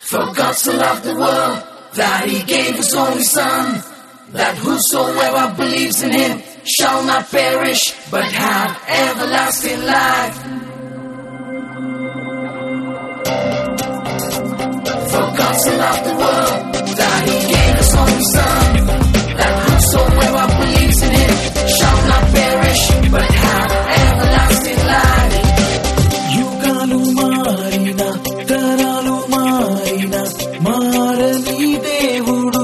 For God so loved the world that he gave his only son, that whosoever believes in him shall not perish, but have everlasting life. For God so loved the world that he gave his only son, that whosoever believes in him shall not perish, but have everlasting life. యుగాలు మారిన తరాలు మారిన మారని దేవుడు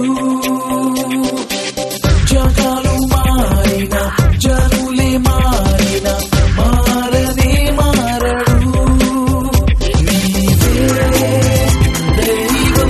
జగాలు మారిన జనులే మారిన మారనే మారడు నీవే దైవం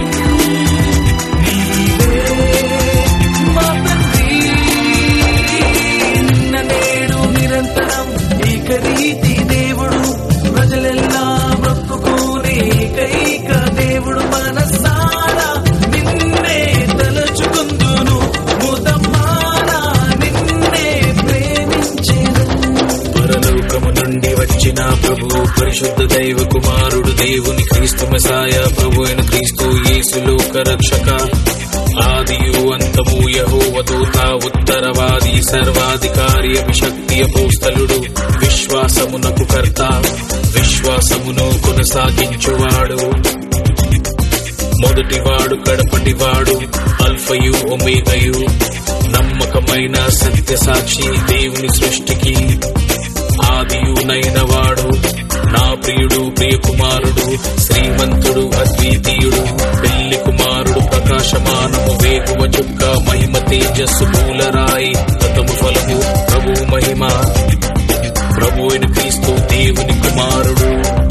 నీవే మా తండ్రి నిన్న నేడు నిరంతరం ఏకరీతి దేవుడు ప్రజలెల్లా మొక్కుకోనే ఏకైక దేవుడు మనసారా నిన్నే తలచుకుందును ముదమారా నిన్నే ప్రేమించెను పరలోకము నుండి వచ్చిన ప్రభు పరిశుద్ధ దైవ కుమారుడు దేవుని క్రీస్తు మెసాయ ప్రభు అయిన క్రీస్తు యేసు లోక రక్షక ఆదియు అంతము యహోవ దూత ఉత్తరవాది సర్వాధికారి అభిషక్తి అపోస్తలుడు విశ్వాసమునకు కర్త విశ్వాసమును కొనసాగించువాడు మొదటివాడు కడపటివాడు అల్ఫయు ఒమేగయు నమ్మకమైన సత్య సాక్షి దేవుని సృష్టికి ఆదియునైన వాడు నా ప్రియుడు ప్రియకుమారుడు శ్రీమంతుడు అద్వితీయుడు పెళ్లి కుమారుడు ప్రకాశమానము వేగువ చుక్క మహిమ తేజస్సు మూలరాయి గతము ఫలము ప్రభు మహిమ ప్రభు అయిన క్రీస్తు దేవుని కుమారుడు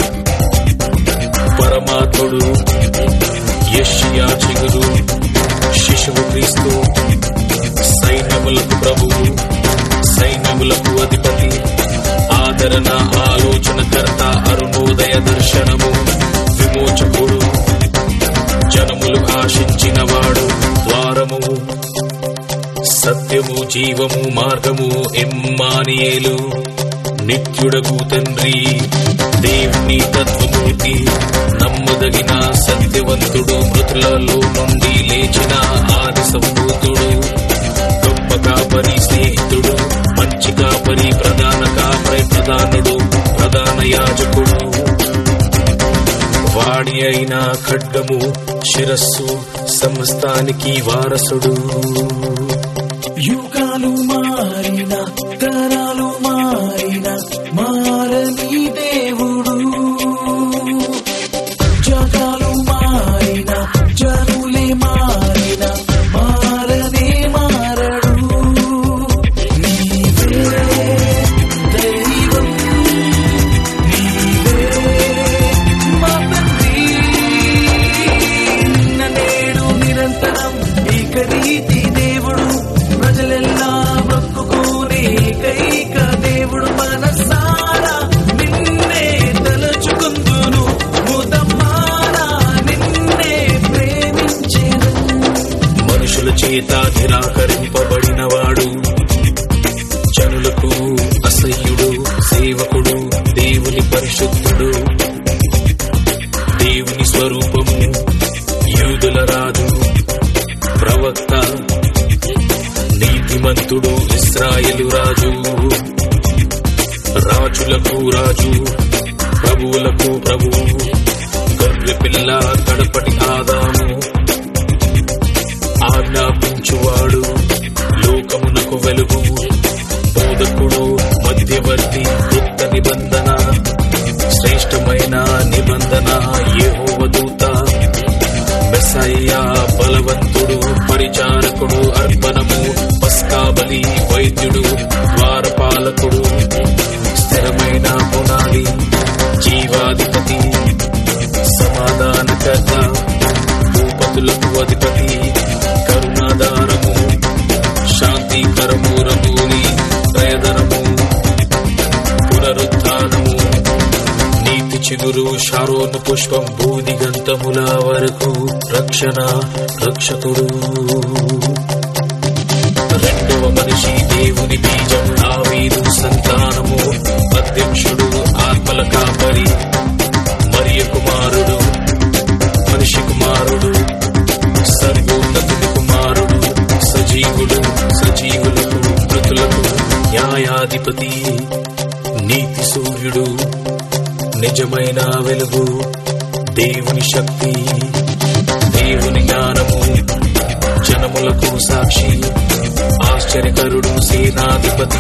పరమాత్ముడు యష్యా చిగురు శిశువు క్రీస్తు సైన్యములకు ప్రభువు సైన్యములకు అధిపతి ఆదరణ ఆలోచనకర్త అరుణోదయ దర్శనము విమోచకుడు జనములు ఆశించిన వాడు ద్వారము సత్యము జీవము మార్గము ఎమ్మానియేలు నిత్యుడగు తండ్రి దేవుని తత్వమూర్తి నమ్మదగిన సత్యవంతుడు మృతులలో నుండి లేచిన ఆది సంభూతుడు గొప్ప కాపరి స్నేహితుడు మంచి కాపరి ప్రధాన కాపరి ప్రధానుడు ప్రధాన యాజకుడు వాడి అయిన ఖడ్గము శిరస్సు సమస్తానికి వారసుడు యుగాలు మారిన తరాలు మారిన మారని దేవుడు జగాలు మారిన జనులే మారిన మారనే మారడు నీవే దైవం నీవే మా తండ్రి నిన్న నేడు నిరంతరం ఏకరీతి దేవుడు ప్రజలెల్లా మొక్కుకోనే ఏకైక దేవుడు మనసారా నిన్నే తలచుకుందును ముదమారా నిన్నే ప్రేమించెను మనుషుల చేత నిరాకరింపబడినవాడు జనులకు అసహ్యుడు సేవకుడు దేవుని పరిశుద్ధుడు దేవుని స్వరూపము యూదుల రాజు ప్రవక్త నీతిమంతుడు ఇస్రాయేలు రాజు రాజులకు రాజు ప్రభువులకు ప్రభువు గొర్రె పిల్ల కడపటి ఆదాము ఆజ్ఞాపించువాడు లోకమునకు వెలుగు బోధకుడు మధ్యవర్తి కొత్త నిబంధన శ్రేష్టమైన నిబంధన యెహోవదూత మెస్సయ్యా బలవంతుడు పరిచారకుడు అర్పణము పస్కాబలి వైద్యుడు ద్వారపాలకుడు స్థిరమైన పునాది జీవాధిపతి సమాధానకర్త భూపతులకు అధిపతి కరుణాదారము శాంతికరము రమూని ప్రయదనము పునరుత్నము నీతి చిగురు శారోను పుష్పం భూదిగంతముల వరకు రక్షణ రక్షకుడు రెండవ మనిషి దేవుని బీజం దావీదు సంతానము అధ్యక్షుడు ఆత్మల కాపరి మరియ కుమారుడు మనిషి కుమారుడు నిజమైన వెలుగు దేవుని శక్తి దేవుని జ్ఞానము జనములకు సాక్షి ఆశ్చర్యకరుడు సేనాధిపతి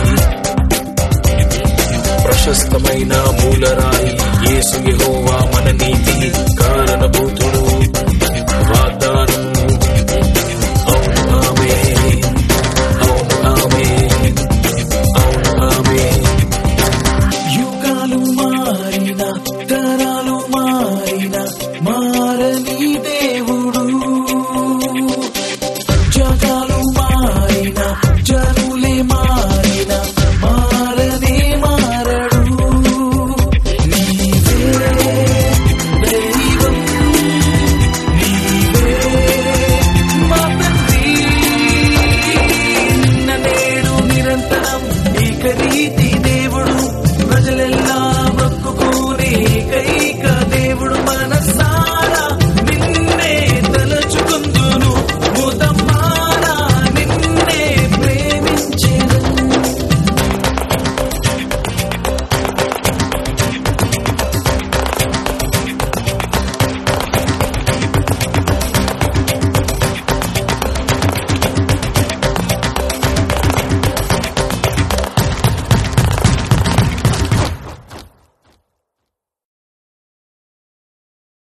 ప్రశస్తమైన మూలరాయి యేసు యెహోవా మన నీతి కారణభూతుడు వాగ్దానము అవును ఆమె అవును ఆమె అవును ఆమె యుగాలు మారిన తరాలు మారిన మారని దేవుడు జగాలు మారిన జనులే మారిన మారనే మారడు నీవే దైవం నీవే మా తండ్రి నిన్న నేడు నిరంతరం ఏకరీతి దేవుడు ప్రజలెల్లా